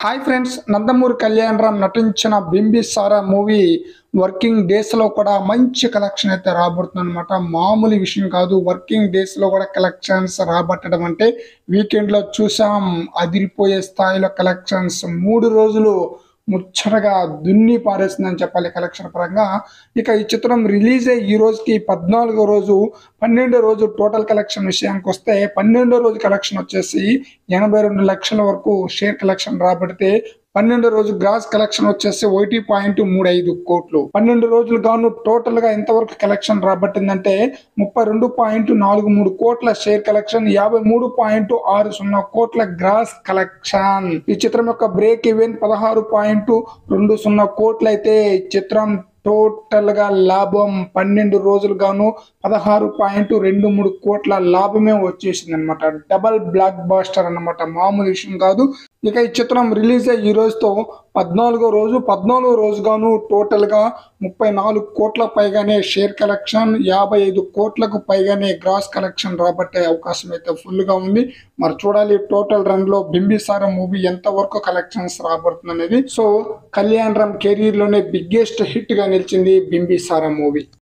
hi friends Nandamuri Kalyan Ram నటించిన Bimbisara movie working days లో కూడా మంచి కలెక్షన్ అయితే రాబడుతుంది అనమాట మామూలు విషయం కాదు వర్కింగ్ డేస్ లో కూడా కలెక్షన్స్ రాబట్టడం అంటే వీకెండ్ లో చూసాం అదిరిపోయే స్థాయిలో కలెక్షన్స్ మూడు రోజులు ముచ్చటగా దున్ని పారేస్తుందని చెప్పాలి కలెక్షన్ పరంగా ఇక ఈ చిత్రం రిలీజ్ అయ్యి ఈ రోజుకి పద్నాలుగో రోజు పన్నెండో రోజు టోటల్ కలెక్షన్ విషయానికి వస్తే పన్నెండో రోజు కలెక్షన్ వచ్చేసి ఎనభై రెండు లక్షల వరకు షేర్ కలెక్షన్ రాబడితే పన్నెండు రోజు గ్రాస్ కలెక్షన్ వచ్చేసి ఒకటి పాయింట్ మూడు ఐదు కోట్లు పన్నెండు రోజులు గాను టోటల్ గా ఎంతవరకు కలెక్షన్ రాబట్టిందంటే ముప్పై రెండు పాయింట్ నాలుగు మూడు కోట్ల షేర్ కలెక్షన్ యాభై మూడు పాయింట్ ఆరు సున్నా కోట్ల గ్రాస్ కలెక్షన్ ఈ చిత్రం యొక్క బ్రేక్ ఈవెన్ పదహారు పాయింట్ రెండు సున్నా కోట్లు అయితే ఈ చిత్రం టోటల్ గా లాభం పన్నెండు రోజులు గాను పదహారు పాయింట్ రెండు మూడు కోట్ల లాభమే వచ్చేసింది అనమాట డబల్ బ్లాక్ బాస్టర్ అన్నమాట మామూలు విషయం కాదు ఇక ఈ చిత్రం రిలీజ్ అయ్యి ఈ రోజుతో పద్నాలుగో రోజు పద్నాలుగో రోజు గాను టోటల్ గా ముప్పై నాలుగు కోట్ల పైగానే షేర్ కలెక్షన్ యాభై ఐదు కోట్లకు పైగానే గ్రాస్ కలెక్షన్ రాబట్టే అవకాశం అయితే ఫుల్ గా ఉంది మరి చూడాలి టోటల్ రన్ లో బింబిసార మూవీ ఎంత వరకు కలెక్షన్స్ రాబడుతుంది అనేది సో కళ్యాణ్ రామ్ కెరీర్ లోనే బిగ్గెస్ట్ హిట్ గా నిలిచింది బింబిసార మూవీ